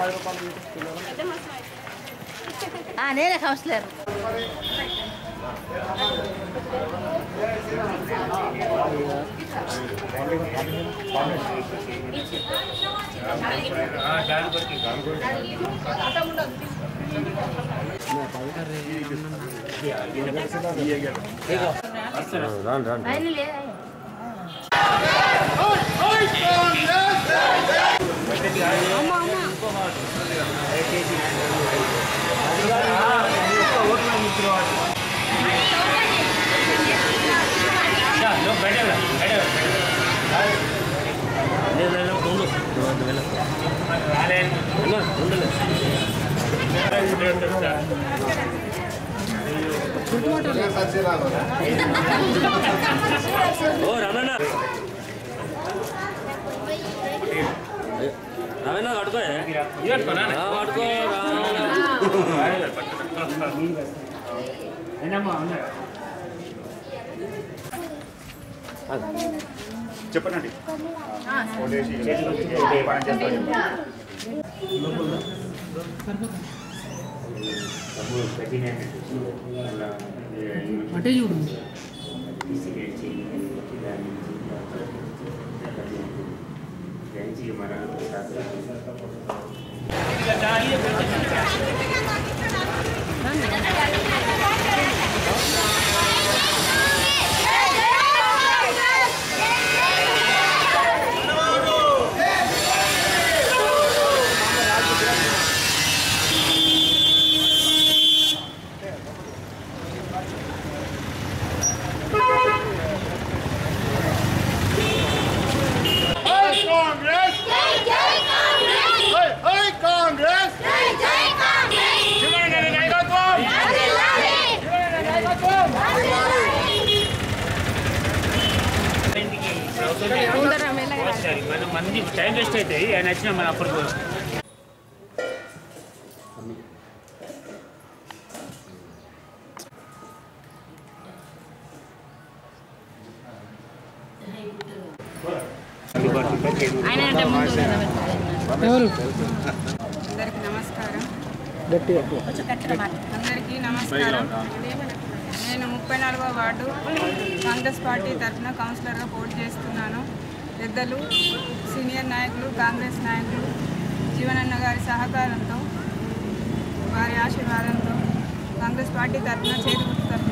ఆ, నేనే కౌన్సిలర్ ఆయన లేదా ఓ రమణ రమణ పట్టుకో పట్టుకో చెప్పనండి అంటే చూడు మన మంది టైం వేస్ట్ అవుతాయి ఆయన వచ్చిన మన అప్పుడు ఆయన అంటే ముందు ఎవరు అందరికీ నమస్కారం కొంచెం గట్టిగా మాట్లాడు. అందరికీ నమస్కారం నేను ముప్పై నాలుగో వార్డు కాంగ్రెస్ పార్టీ తరఫున కౌన్సిలర్గా పోటీ చేస్తున్నాను పెద్దలు సీనియర్ నాయకులు కాంగ్రెస్ నాయకులు జీవనన్న గారి సహకారంతో వారి ఆశీర్వాదంతో కాంగ్రెస్ పార్టీ తరఫున చేతి గుర్తు తరఫున